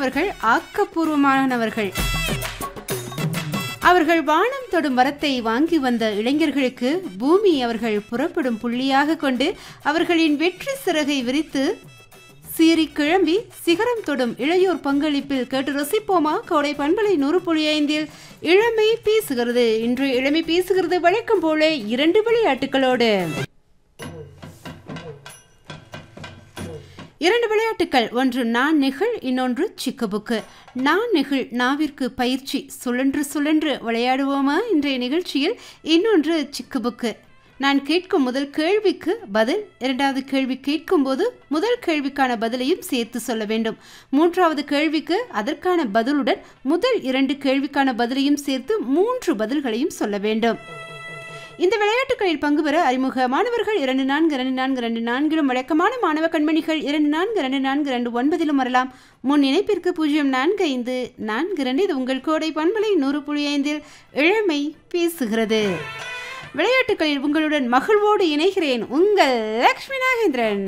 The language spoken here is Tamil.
சுறுசுறுப்பானவர்கள் ஆக்கப்பூர்வமானவர்கள் அவர்கள் வானம் தொடும் வரத்தை வாங்கி வந்த இளைஞர்களுக்கு பூமி அவர்கள் புறப்படும் புள்ளியாக கொண்டு அவர்களின் வெற்றி சிறகை விரித்து சீறி கிளம்பி சிகரம் தொடும் இளையோர் பங்களிப்பில் கேட்டு ரசிப்போமா கோடை பண்பலை நூறு புள்ளி ஐந்தில் இளமை பேசுகிறது இன்று இளமை பேசுகிறது வழக்கம் போல இரண்டு விளையாட்டுகளோடு இரண்டு விளையாட்டுகள் ஒன்று நான் நெகிழ் இன்னொன்று சிக்குபுக்கு நான் நெகிழ் நாவிற்கு பயிற்சி சுழன்று சுழன்று விளையாடுவோமா இன்றைய நிகழ்ச்சியில் இன்னொன்று சிக்குபுக்கு நான் கேட்கும் முதல் கேள்விக்கு பதில் இரண்டாவது கேள்வி கேட்கும்போது முதல் கேள்விக்கான பதிலையும் சேர்த்து சொல்ல வேண்டும் மூன்றாவது கேள்விக்கு அதற்கான பதிலுடன் முதல் இரண்டு கேள்விக்கான பதிலையும் சேர்த்து மூன்று பதில்களையும் சொல்ல வேண்டும் இந்த விளையாட்டுகளில் பங்கு பெற அறிமுக மாணவர்கள் இரண்டு நான்கு இரண்டு நான்கு இரண்டு நான்கிலும் வழக்கமான மாணவ கண்மணிகள் இரண்டு நான்கு இரண்டு நான்கு இரண்டு ஒன்பதிலும் வரலாம் முன் இணைப்பிற்கு பூஜ்ஜியம் நான்கு ஐந்து நான்கு இரண்டு இது உங்கள் கோடை பண்பலை நூறு புள்ளி ஐந்தில் இளமை பேசுகிறது விளையாட்டுகளில் உங்களுடன் மகிழ்வோடு இணைகிறேன் உங்கள் லக்ஷ்மி நாகேந்திரன்